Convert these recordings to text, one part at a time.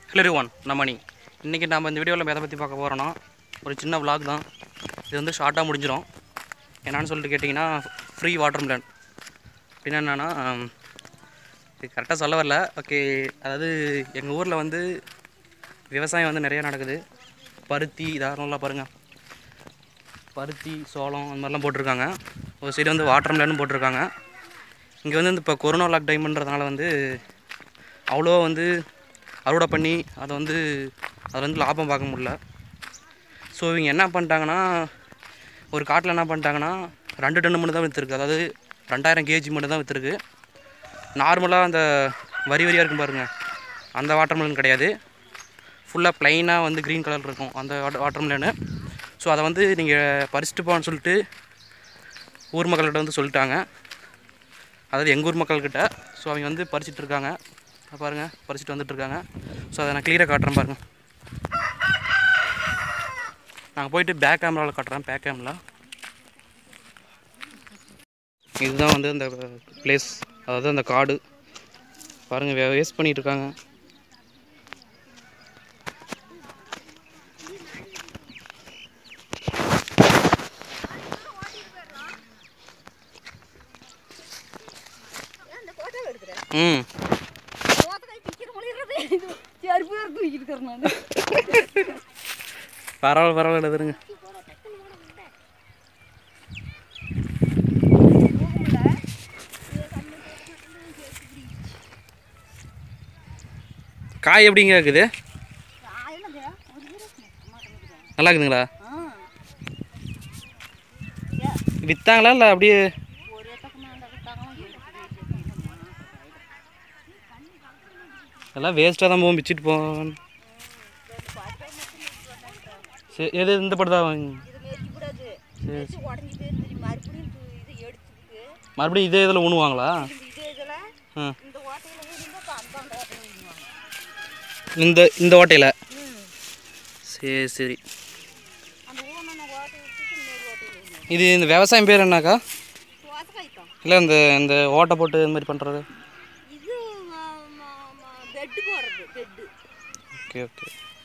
Hello one நான் மணி இன்றைக்கி நம்ம இந்த வீடியோவில் எதை பற்றி பார்க்க போகிறோன்னா ஒரு சின்ன vlog தான் இது வந்து ஷார்ட்டாக முடிஞ்சிடும் என்னன்னு சொல்லிட்டு கேட்டிங்கன்னா ஃப்ரீ வாட்டர் மிலன் அப்படின்னா என்னென்னா இது கரெக்டாக சொல்ல வரல ஓகே அதாவது எங்கள் ஊரில் வந்து விவசாயம் வந்து நிறையா நடக்குது பருத்தி இதாகலாம் பாருங்கள் பருத்தி சோளம் அந்த மாதிரிலாம் போட்டிருக்காங்க ஒரு சைடு வந்து வாட்டர் மிலனும் போட்டிருக்காங்க இங்கே வந்து இந்த இப்போ கொரோனா லாக் டைம்ன்றதுனால வந்து அவ்வளோ வந்து அறுவடை பண்ணி அதை வந்து அதில் வந்து லாபம் பார்க்க முடியல ஸோ இவங்க என்ன பண்ணிட்டாங்கன்னா ஒரு காட்டில் என்ன பண்ணிட்டாங்கன்னா ரெண்டு டன் மட்டும் தான் விற்றுருக்கு அதாவது ரெண்டாயிரம் கேஜி மட்டும் தான் விற்றுருக்கு நார்மலாக அந்த வரி வரியாக இருக்கும் பாருங்கள் அந்த வாட்டர் மிலன் கிடையாது ஃபுல்லாக ப்ளைனாக வந்து க்ரீன் கலர் இருக்கும் அந்த வாட்டர் வாட்டர் மிலனு ஸோ அதை வந்து நீங்கள் பறிச்சுட்டு போன்னு சொல்லிட்டு ஊர் மக்கள்கிட்ட வந்து சொல்லிட்டாங்க அதாவது எங்கள் ஊர் மக்கள்கிட்ட ஸோ அவங்க வந்து பறிச்சிட்டு இருக்காங்க இதை பாருங்க பறிச்சுட்டு வந்துட்டு இருக்காங்க ஸோ அதை நான் கிளியராக காட்டுறேன் பாருங்க நாங்கள் போயிட்டு பேக் கேமராவில் காட்டுறேன் பேக் கேமரா இதுதான் வந்து அந்த பிளேஸ் அதாவது அந்த காடு பாருங்கள் வேஸ்ட் பண்ணிட்டு இருக்காங்க ம் பரவாயில்ல பரவாயில்ல எழுதுருங்க காய் எப்படிங்க இருக்குது நல்லா இருக்குதுங்களா விற்றாங்களா இல்லை அப்படியே எல்லாம் வேஸ்ட்டாக தான் போகும் பிச்சுட்டு போவோம் சரி எது இந்த படம் தான் வாங்க சரி மறுபடியும் இதே இதில் ஊணுவாங்களா ஆ இந்த இந்த ஓட்டையில் சரி சரி இது இந்த விவசாயம் பேர் என்னக்கா இல்லை இந்த இந்த ஓட்டை போட்டு இந்த மாதிரி பண்ணுறது இது பெட்டு போடுறது பெட்டு ஓகே ஓகே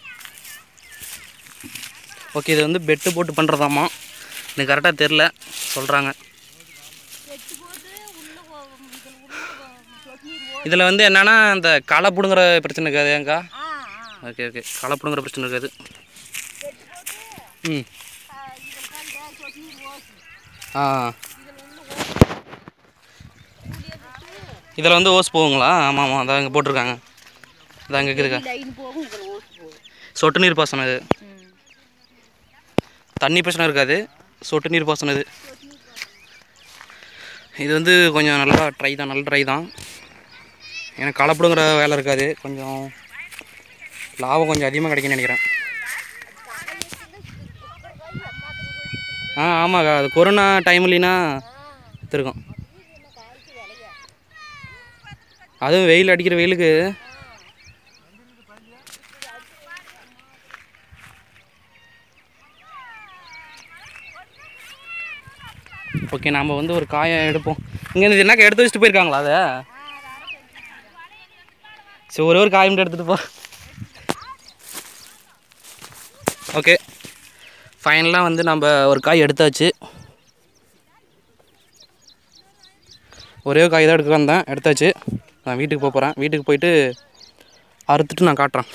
ஓகே இது வந்து பெட்டு போட்டு பண்ணுறதாம்மா எனக்கு கரெக்டாக தெரில சொல்கிறாங்க பெட்டு போட்டு உள்ள கொ- இதுல உள்ள சொட்டு நீர் ஓ இதில் வந்து என்னென்னா இந்த களை பிடுங்குற பிரச்சனை இருக்காது ஏங்கா ஆ ஆ ஓகே ஓகே களை பிடுங்குற பிரச்சனை இருக்காது பெட்டு போட்டு ம் ஆ, இதில் தான் இந்த சொட்டு நீர் ஓசு ஆ இதில் உள்ள ஓசு கூலியை விட்டு இதில் வந்து ஓஸ் போகுங்களா ஆமாம் ஆமாம் அதான் இங்கே போட்டிருக்காங்க அதான் இங்கே இருக்குதுக்கா லைன் போகும் இதில் ஓசு போகும் சொட்டு நீர் பாசனம் இது ம் தண்ணி பிரச்சனை இருக்காது சொட்டு நீர் பாசனம் இது இது வந்து கொஞ்சம் நல்லா ட்ரை தான் நல்ல ட்ரை தான் எனக்கு கலப்பிடுங்கிற வேலை இருக்காது கொஞ்சம் லாபம் கொஞ்சம் அதிகமாக கிடைக்கும்னு நினைக்கிறேன் ஆ ஆமாக்கா அது கொரோனா டைம்லினா விற்றுருக்கோம் அதுவும் வெயில் அடிக்கிற வெயிலுக்கு ஓகே நாம் வந்து ஒரு காயை எடுப்போம் இங்கே இருந்து என்ன எடுத்து வச்சுட்டு போயிருக்காங்களா அதை சரி ஒரே ஒரு காய் மட்டும் எடுத்துகிட்டு போ ஓகே ஃபைனலாக வந்து நம்ம ஒரு காய் எடுத்தாச்சு ஒரே ஒரு காய் தான் எடுக்க வந்தேன் எடுத்தாச்சு நான் வீட்டுக்கு போக போகிறேன் வீட்டுக்கு போயிட்டு அறுத்துட்டு நான் காட்டுறேன்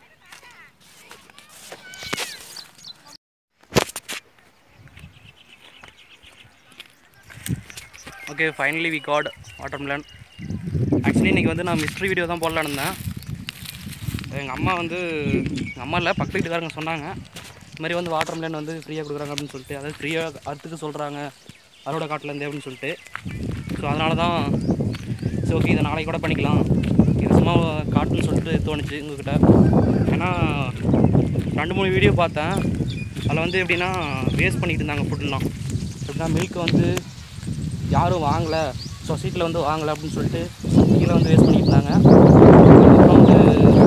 okay finally we got watermelon actually இன்றைக்கி வந்து நான் மிஸ்ட்ரி வீடியோ தான் போடலான்னு இருந்தேன் எங்கள் அம்மா வந்து எங்கள் அம்மா இல்லை பக்கத்து வீட்டுக்காரங்க சொன்னாங்க இந்த மாதிரி வந்து வாட்டர் மிலன் வந்து ஃப்ரீயாக கொடுக்குறாங்க அப்படின்னு சொல்லிட்டு அதாவது ஃப்ரீயாக அறுத்துக்கு சொல்கிறாங்க அரோட காட்டிலேருந்து அப்படின்னு சொல்லிட்டு ஸோ அதனால தான் சரி ஓகே இதை நாளைக்கு கூட பண்ணிக்கலாம் இது சும்மா காட்டுன்னு சொல்லிட்டு தோணுச்சு உங்ககிட்ட ஏன்னா ரெண்டு மூணு வீடியோ பார்த்தேன் அதில் வந்து எப்படின்னா வேஸ்ட் பண்ணிட்டு இருந்தாங்க ஃபுட்டுலாம் எப்படின்னா மில்க் வந்து யாரும் வாங்கலை சொசைட்டியில் வந்து வாங்கலை அப்படின்னு சொல்லிட்டு கீழே வந்து வேஸ்ட் பண்ணிட்டு இருந்தாங்க அப்புறம் வந்து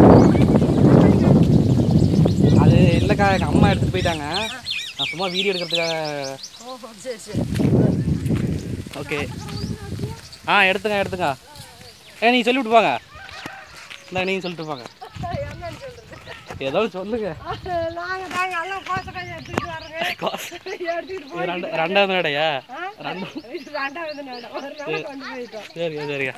அது இல்லைக்கா எங்கள் அம்மா எடுத்துகிட்டு போயிட்டாங்க நான் சும்மா வீடியோ எடுக்கிறதுக்காக ஓஹோ சரி சரி ஓகே ஆ எடுத்துங்க எடுத்துங்க ஏ நீங்கள் சொல்லிவிட்டு போங்க இந்த நீங்கள் சொல்லிட்டு போங்க என்னன்னு சொல்றது ஏதோ சொல்லுங்க நாங்க தாங்க எல்லாம் கோசக்காய் எடுத்துட்டு வரோங்க எடுத்துட்டு இது ரெண்டு ரெண்டாவது மேடையா ரெண்டு ரெண்டாவது நேரம் ஒரு நாள் கொண்டு போயிட்டோம் சரிங்க சரிங்க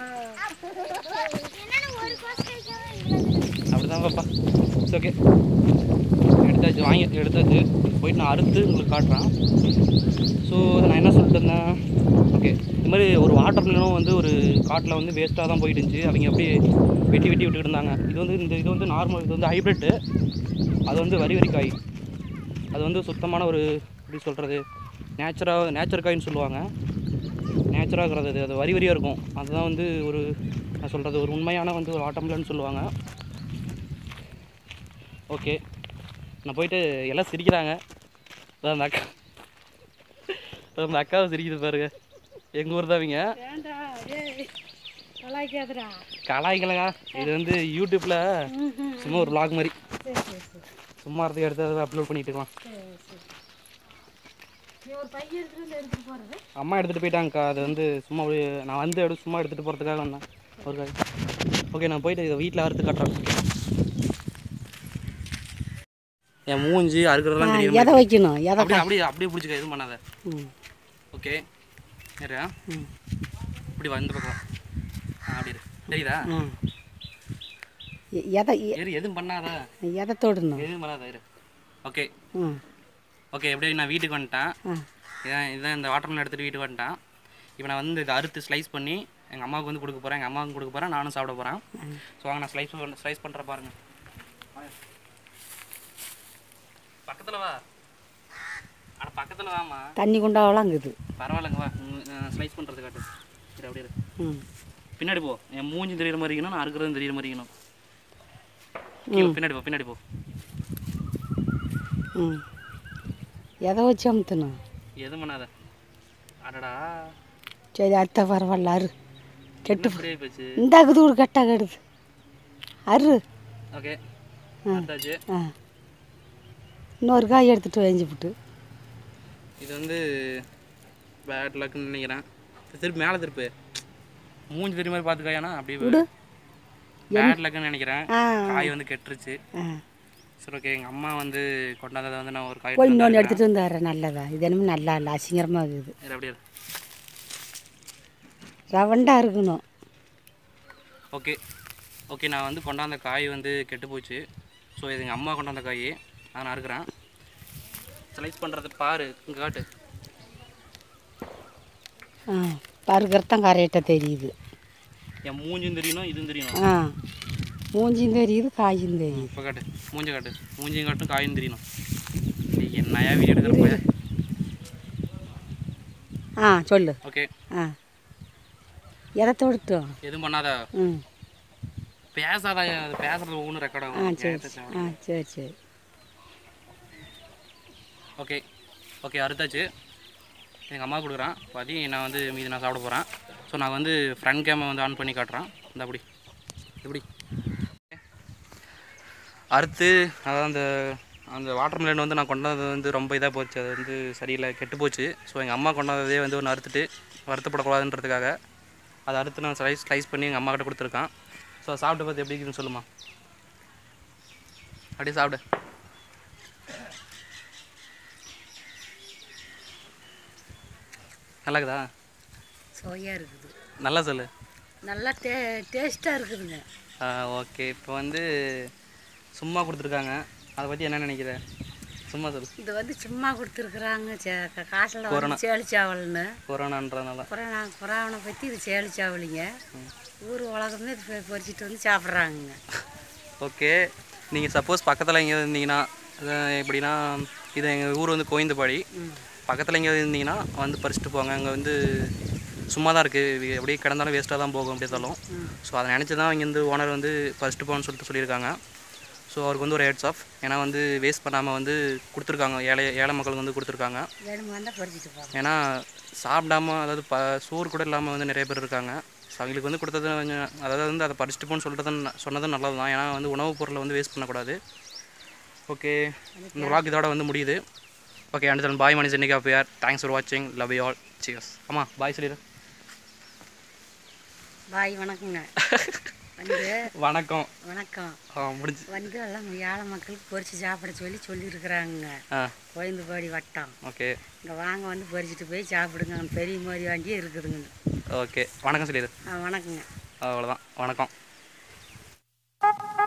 அப்படிதான் பாப்பா இட்ஸ் ஓகே எடுத்தாச்சு வாங்கி எடுத்தாச்சு போயிட்டு நான் அறுத்து உங்களுக்கு காட்டுறேன் ஸோ நான் என்ன சொல்லிட்டு இருந்தேன் ஓகே இந்த மாதிரி ஒரு வாட்டர் மிலனும் வந்து ஒரு காட்டில் வந்து வேஸ்ட்டாக தான் போயிட்டு இருந்துச்சு அவங்க அப்படியே வெட்டி வெட்டி விட்டுட்டு இருந்தாங்க இது வந்து இந்த இது வந்து நார்மல் இது வந்து ஹைப்ரிட்டு அது வந்து வரி வரி காய் அது வந்து சுத்தமான ஒரு எப்படி சொல்கிறது நேச்சராக நேச்சர் காயின்னு சொல்லுவாங்க நேச்சராக இருக்கிறது அது. அது வரி வரியாக இருக்கும் அதுதான் வந்து ஒரு நான் சொல்கிறது ஒரு உண்மையான வந்து ஒரு ஆட்டம்லன்னு சொல்லுவாங்க ஓகே நான் போயிட்டு எல்லாம் சிரிக்கிறாங்க அதான் அந்த அக்கா அதான் அந்த அக்காவை சிரிக்குது பாருங்க எங்கள் ஊர் தான் அவங்க ஏண்டா ஏய் கலாய்க்காதடா கலாய்க்கலங்க இது வந்து யூடியூப்பில் சும்மா ஒரு vlog மாதிரி சரி சரி சரி சும்மா இருந்தது எடுத்து அப்லோட் பண்ணிட்டு இருக்கலாம் சரி சரி நீ ஒரு பையன் எடுத்துட்டு வந்து எடுத்துட்டு போறது அம்மா எடுத்துகிட்டு போயிட்டாங்கக்கா அது வந்து சும்மா அப்படியே நான் வந்து எடுத்து சும்மா எடுத்துகிட்டு போகிறதுக்காக வந்தேன் ஒரு காய் ஓகே நான் போயிட்டு இதை வீட்டில் அறுத்து கட்டுறேன் என் மூஞ்சி அறுக்கிறதெல்லாம் தெரியும் எதை வைக்கணும் எதை அப்படியே அப்படியே அப்படியே பிடிச்சிக்க எதுவும் பண்ணாத ம் ஓகே சரி ம் இப்படி வா இந்த பக்கம் ஆ அப்படி இரு. தெரியுதா ஆ எ- எதை எ- சரி எதுவும் பண்ணாத எதை தொடணும் எதுவும் பண்ணாத இரு ஓகே ம் ஓகே எப்படியும் நான் வீட்டுக்கு வந்துட்டேன் ஆ இதான் இதான் இந்த வாட்டர்மெலன் எடுத்துகிட்டு வீட்டுக்கு வந்துட்டேன் இப்போ நான் வந்து இதை அறுத்து ஸ்லைஸ் பண்ணி எங்கள் அம்மாவுக்கு வந்து கொடுக்க போகிறேன் எங்கள் அம்மாவுக்கு கொடுக்க போகிறேன் நானும் சாப்பிட போகிறேன் ஸோ வாங்க நான் ஸ்லைஸ் ஸ்லைஸ் பண்ணுற பாருங்க பக்கத்தில் வா அட பக்கத்தில் வாம்மா தண்ணி குண்டாவலாங்குது பரவாயில்லைங்க வா ஸ்லைஸ் பண்ணுறது காட்டு சரி அப்படியே இரு. ம் பின்னாடி போ என் மூஞ்சி தெரியுற மாதிரி இருக்கணும் நான் அறுக்கிறதும் தெரியுற மாதிரி இருக்கணும் கீழே பின்னாடி போ பின்னாடி போ ம் எதை வச்சு அமுத்தணும் எதுவும் பண்ணாத அடடா சரி அடுத்த பரவாயில்ல அரு கெட்டு அப்படியே போச்சு இந்தாக்குது ஒரு கெட்டா கெடுது அரு ஓகே ஆ. அடுத்தாச்சு ஆ இன்னொரு காய் எடுத்துட்டு வெஞ்சி விட்டு இது வந்து பேட் லக்குன்னு நினைக்கிறேன் திருப்பி மேலே திருப்பு மூஞ்சி தெரியும் மாதிரி பார்த்துக்காயானா அப்படியே விடு பேட் லக்குன்னு நினைக்கிறேன் ஆ காய் வந்து கெட்டுருச்சு ஆ சரி ஓகே எங்கள் அம்மா வந்து கொண்டாந்ததை வந்து நான் ஒரு காய் போய் எடுத்து இன்னொன்று வந்திருக்கேன். எடுத்துட்டு வந்தார நல்லதா இது என்னமோ நல்லா இல்லை அசிங்கரமாக இருக்குது இரு, அப்படியே இரு. ரவண்டா இருக்கணும் ஓகே ஓகே நான் வந்து கொண்டாந்த காய் வந்து கெட்டு போச்சு ஸோ இது எங்கள் அம்மா கொண்டாந்த காய் அதை நான் இருக்கிறேன் ஸ்லைஸ் பண்ணுறது பாரு இங்கே காட்டு ஆ பருக்கிறது தான் கரெக்டாக தெரியுது என் மூஞ்சும் தெரியணும் இதுவும் தெரியணும் ஆ மூஞ்சியும் தெரியுது காயும் தெரியுது இப்போ காட்டு மூஞ்சி காட்டு மூஞ்சியும் காட்டும் காயும் தெரியணும் டேய், என்னையா வீடியோ எடுக்கிற போய் ஆ சொல்லு ஓகே ஆ எதை தொடுத்தோம் எதுவும் பண்ணாத ம் பேசாத அது பேசுறது ஒவ்வொன்றும் ரெக்கார்ட் ஆ ஆகும் சரி கேட்டுச்சா? ஆ சரி சரி ஓகே ஓகே அறுத்தாச்சு எங்கள் அம்மா கொடுக்குறான் பாதி நான் வந்து மீதி நான் சாப்பிட போகிறேன் ஸோ நான் வந்து ஃப்ரண்ட் கேமை வந்து ஆன் பண்ணி காட்டுறேன் இந்த அப்படி எப்படி அறுத்து அதான் அந்த அந்த வாட்டர் மிலன் வந்து நான் கொண்டாந்தது வந்து ரொம்ப இதாக போச்சு அது வந்து சரியில்லை கெட்டு போச்சு ஸோ எங்கள் அம்மா கொண்டாந்ததே வந்து ஒன்று அறுத்துட்டு வருத்தப்படக்கூடாதுன்றதுக்காக அதை அறுத்து நான் ஸ்லைஸ் ஸ்லைஸ் பண்ணி எங்கள் அம்மா கிட்ட கொடுத்துருக்கேன் ஸோ அதை சாப்பிட்டு பார்த்து எப்படி இருக்குதுன்னு சொல்லுமா அப்படியே சாப்பிடு நல்லா இருக்குதா சுவையாக இருக்குது நல்லா சொல்லு நல்லா டே டேஸ்ட்டாக இருக்குதுங்க ஓகே இப்போ வந்து சும்மா கொடுத்துருக்காங்க அதை பற்றி என்ன நினைக்கிற சும்மா சொல்லு இது வந்து சும்மா கொடுத்துருக்குறாங்க காசில் வந்து சேலிச்சாவல்னு கொரோனான்றதுனால கொரோனா கொரோனா பற்றி இது சேலிச்சாவலிங்க ஊர் உலகமே இது பொ- பொரிச்சிட்டு வந்து சாப்பிட்றாங்க ஓகே நீங்கள் சப்போஸ் பக்கத்தில் எங்கேயாவது இருந்தீங்கன்னா அஹ் எப்படின்னா இது எங்கள் ஊர் வந்து கோயந்தபாடி பக்கத்தில் எங்கேயாவது இருந்தீங்கன்னா வந்து பறிச்சுட்டு போங்க அங்கே வந்து சும்மா தான் இருக்குது அப்படியே கிடந்தாலும் வேஸ்ட்டாக தான் போகும் அப்படியே இருந்தாலும் ஸோ அதை நினச்சி தான் இங்கே வந்து ஓனர் வந்து பறிச்சுட்டு போகணும்னு சொல்லிட்டு சொல்லியிருக்காங்க ஸோ அவருக்கு வந்து ஒரு ஹெட்ஸ் ஆஃப் ஏன்னா வந்து வேஸ்ட் பண்ணாமல் வந்து கொடுத்துருக்காங்க ஏழை ஏழை மக்களுக்கு வந்து கொடுத்துருக்காங்க வேணுமா வந்தால் பொரிச்சிட்டு போங்க ஏன்னா சாப்பிடாம அதாவது ப சோறு கூட இல்லாமல் வந்து நிறைய பேர் இருக்காங்க ஸோ அவங்களுக்கு வந்து கொடுத்தது கொஞ்சம் அதாவது வந்து அதை படிச்சுட்டு போன்னு சொல்லிட்டு சொன்னது நல்லது தான் ஏன்னா வந்து உணவுப் பொருளை வந்து வேஸ்ட் பண்ணக்கூடாது ஓகே இந்த vlog இதோட வந்து முடியுது ஓகே அண்ட் பாய் மணி சென்னிகா பியார் தேங்க்ஸ் ஃபார் வாட்சிங் லவ் யூ ஆல் சியர்ஸ் ஆமாம் பாய் சொல்லிடு பாய் வணக்கங்க வந்து வணக்கம் வணக்கம் ஆ முடிஞ்சு வந்து எல்லாம் ஏழை மக்களுக்கு பொரிச்சு சாப்பிட சொல்லி சொல்லியிருக்கிறாங்க ஆ கோயம்புபாடி வட்டம் ஓகே இங்கே வாங்க வந்து பொரிச்சிட்டு போய் சாப்பிடுங்க பெரிய மாதிரி வாண்டியே இருக்குதுங்க ஓகே வணக்கம் சொல்லிடு ஆ வணக்கங்க அவ்வளோதான் வணக்கம்